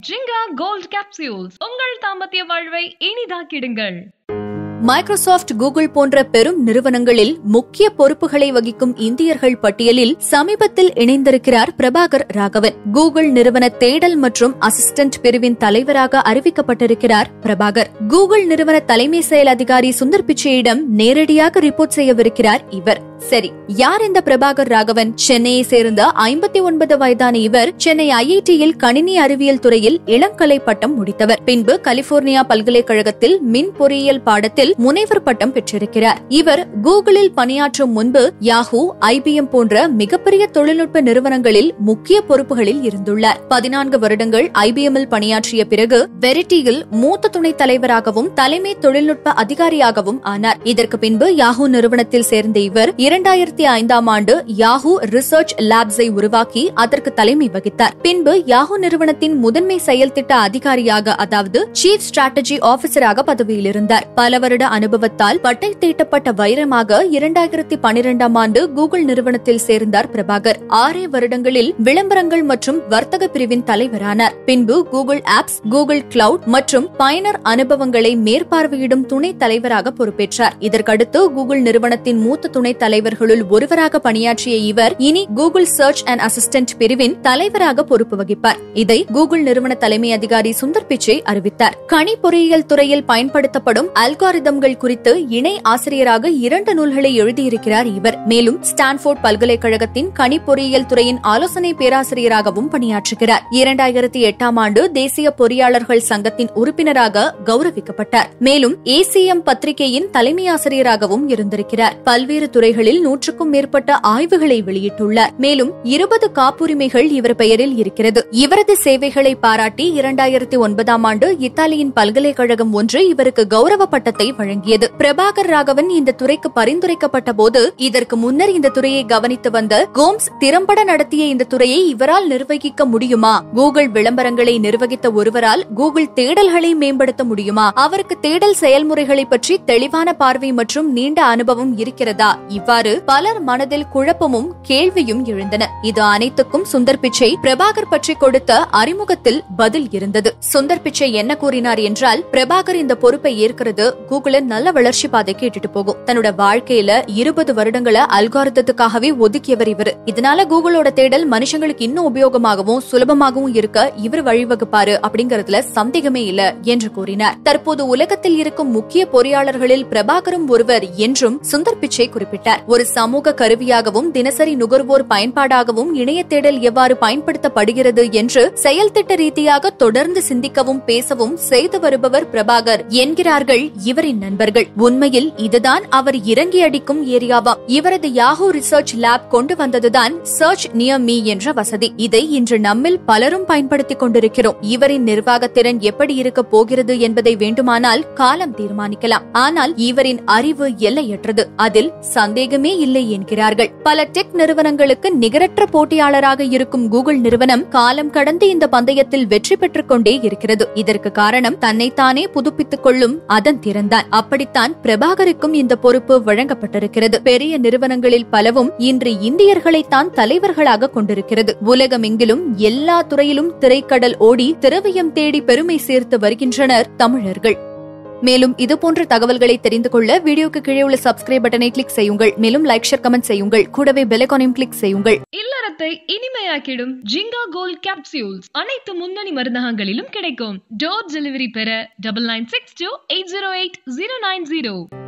ஜிங்கா gold capsules உங்கள் தாம்பத்திய வாழ்வை இனிதாக்கிடுங்கள் மைக்ரோசாஃப்ட் கூகுள் போன்ற பெரும் நிறுவனங்களில் முக்கிய பொறுப்புகளை வகிக்கும் இந்தியர்கள் பட்டியலில் சமீபத்தில் இணைந்திருக்கிறார் பிரபாகர் ராகவன் கூகுள் நிறுவன தேடல் மற்றும் அசிஸ்டன்ட் பிரிவின் தலைவராக அறிவிக்கப்பட்டிருக்கிறார் பிரபாகர் கூகுள் நிறுவன தலைமை செயல் அதிகாரி சுந்தர் பிச்சையிடம் நேரடியாக ரிப்போர்ட் செய்யவிருக்கிறார் இவர் சரி யார் இந்த பிரபாகர் ராகவன் சென்னையை சேர்ந்த ஐம்பத்தி ஒன்பது வயதான இவர் சென்னை ஐஐடியில் கணினி அறிவியல் துறையில் இளங்கலை பட்டம் முடித்தவர் பின்பு கலிபோர்னியா பல்கலைக்கழகத்தில் மின் பொறியியல் பாடத்தில் முனைவர் பட்டம் பெற்றிருக்கிறார் இவர் கூகுளில் பணியாற்றும் முன்பு யாஹூ ஐபிஎம் போன்ற மிகப்பெரிய தொழில்நுட்ப நிறுவனங்களில் முக்கிய பொறுப்புகளில் இருந்துள்ளார் பதினான்கு வருடங்கள் ஐபிஎம்மில் பணியாற்றிய பிறகு வெரிட்டியில் மூத்த துணைத் தலைவராகவும் தலைமை தொழில்நுட்ப அதிகாரியாகவும் ஆனார் இதற்கு பின்பு யாஹூ நிறுவனத்தில் சேர்ந்த இவர் இரண்டாயிரத்தி ஐந்தாம் ஆண்டு யாஹூ ரிசர்ச் லேப்ஸை உருவாக்கி அதற்கு தலைமை வகித்தார் பின்பு யாஹூ நிறுவனத்தின் முதன்மை செயல் திட்ட அதிகாரியாக அதாவது சீஃப் ஸ்ட்ராட்டஜி ஆபீசராக பதவியில் இருந்தார் பல வருட அனுபவத்தால் பட்டை தீட்டப்பட்ட வைரமாக இரண்டாயிரத்தி பனிரெண்டாம் ஆண்டு கூகுள் நிறுவனத்தில் சேர்ந்தார் பிரபாகர் ஆறே வருடங்களில் விளம்பரங்கள் மற்றும் வர்த்தக பிரிவின் தலைவரானார் பின்பு கூகுள் ஆப்ஸ் கூகுள் கிளவுட் மற்றும் பயனர் அனுபவங்களை மேற்பார்வையிடும் துணைத் தலைவராக பொறுப்பேற்றார் இதற்கடுத்து கூகுள் நிறுவனத்தின் மூத்த துணைத் தலைவர்களுள் ஒருவராக பணியாற்றிய இவர் இனி கூகுள் சர்ச் அண்ட் அசிஸ்டன்ட் பிரிவின் தலைவராக பொறுப்பு வகிப்பார் இதை கூகுள் நிறுவன தலைமை அதிகாரி சுந்தர் பிச்சை அறிவித்தார் கணி பொறியியல் துறையில் பயன்படுத்தப்படும் அல்காரிதம்கள் குறித்து இணை ஆசிரியராக இரண்டு நூல்களை எழுதியிருக்கிறார் இவர் மேலும் ஸ்டான்போர்ட் பல்கலைக்கழகத்தின் கணி பொறியியல் துறையின் ஆலோசனை பேராசிரியராகவும் பணியாற்றுகிறார் இரண்டாயிரத்தி எட்டாம் ஆண்டு தேசிய பொறியாளர்கள் சங்கத்தின் உறுப்பினராக கௌரவிக்கப்பட்டார் மேலும் ஏசிஎம் பத்திரிகையின் தலைமை ஆசிரியராகவும் இருந்திருக்கிறார் பல்வேறு துறைகளில் நூற்றுக்கும் மேற்பட்ட ஆய்வுகளை வெளியிட்டுள்ளார் மேலும் இருபது காப்புரிமைகள் இவர் பெயரில் இருக்கிறது இவரது சேவைகளை பாராட்டி இரண்டாயிரத்தி ஒன்பதாம் ஆண்டு இத்தாலியின் பல்கலைக்கழகம் ஒன்று இவருக்கு கௌரவ பட்டத்தை வழங்கியது பிரபாகர் ராகவன் இந்த துறைக்கு பரிந்துரைக்கப்பட்ட போது இதற்கு முன்னர் இந்த துறையை கவனித்து வந்த கோம்ஸ் திறம்பட நடத்திய இந்த துறையை இவரால் நிர்வகிக்க முடியுமா கூகுள் விளம்பரங்களை நிர்வகித்த ஒருவரால் கூகுள் தேடல்களை மேம்படுத்த முடியுமா அவருக்கு தேடல் செயல்முறைகளை பற்றி தெளிவான பார்வை மற்றும் நீண்ட அனுபவம் இருக்கிறதா இவ்வாறு பலர் மனதில் குழப்பமும் கேள்வியும் எழுந்தன இது அனைத்துக்கும் சுந்தர் பிச்சை பிரபாகர் பற்றி கொடுத்த அறிமுகத்தில் பதில் இருந்தது சுந்தர் பிச்சை என்ன கூறினார் என்றால் பிரபாகர் இந்த பொறுப்பை ஏற்கிறது கூகுள நல்ல வளர்ச்சி பாதை கேட்டுட்டு போகும் தன்னோட வாழ்க்கையில இருபது வருடங்களை அல்காரதத்துக்காகவே ஒதுக்கியவர் இவர் இதனால கூகுளோட தேடல் மனுஷங்களுக்கு இன்னும் உபயோகமாகவும் சுலபமாகவும் இருக்க இவர் வழிவகுப்பாரு அப்படிங்கறதுல சந்தேகமே இல்ல என்று கூறினார் தற்போது உலகத்தில் இருக்கும் முக்கிய பொறியாளர்களில் பிரபாகரும் ஒருவர் என்றும் சுந்தர் பிச்சை குறிப்பிட்டார் ஒரு சமூக கருவியாகவும் தினசரி நுகர்வோர் பயன்பாடாகவும் இணைய தேடல் எவ்வாறு பயன்படுத்தப்படுகிறது என்று செயல் திட்ட ரீதியாக தொடர்ந்து சிந்திக்கவும் பேசவும் செய்து வருபவர் பிரபாகர் என்கிறார்கள் இவரின் நண்பர்கள் உண்மையில் இதுதான் அவர் இறங்கி அடிக்கும் ஏரியாவாம் இவரது யாஹூ ரிசர்ச் லேப் கொண்டு வந்ததுதான் சர்ச் நியர் மீ என்ற வசதி இதை இன்று நம்மில் பலரும் பயன்படுத்திக் கொண்டிருக்கிறோம் இவரின் நிர்வாகத்திறன் எப்படி இருக்க போகிறது என்பதை வேண்டுமானால் காலம் தீர்மானிக்கலாம் ஆனால் இவரின் அறிவு எல்லையற்றது அதில் சந்தேகமே இல்லை என்கிறார்கள் பல டெக் நிறுவனங்களுக்கு நிகரற்ற போட்டியாளராக இருக்கும் கூகுள் நிறுவனம் காலம் கடந்து இந்த பந்தயத்தில் வெற்றி பெற்றுக் கொண்டே இருக்கிறது இதற்கு காரணம் தன்னைத்தானே புதுப்பித்துக் கொள்ளும் அதன் திறன்தான் அப்படித்தான் பிரபாகருக்கும் இந்த பொறுப்பு வழங்கப்பட்டிருக்கிறது பெரிய நிறுவனங்களில் பலவும் இன்று இந்தியர்களைத்தான் தலைவர்களாக கொண்டிருக்கிறது உலகமெங்கிலும் எல்லா துறையிலும் திரைக்கடல் ஓடி திரவியம் தேடி பெருமை சேர்த்து வருகின்றனர் தமிழர்கள் மேலும் இதுபோன்ற தகவல்களை தெரிந்து கொள்ள வீடியோக்கு கீழே உள்ள சப்ஸ்கிரைப் பட்டனை கிளிக் செய்யுங்கள் மேலும் லைக் ஷேர் கமெண்ட் செய்யுங்கள் கூடவே பெலைக்கானையும் கிளிக் செய்யுங்கள் இல்லறத்தை இனிமையாக்கிடும் ஜிங்கா கோல்ட் கேப்சியூல்ஸ் அனைத்து முன்னணி மருந்தகங்களிலும் கிடைக்கும் டோர் டெலிவரி பெற double nine six two eight zero eight zero nine zero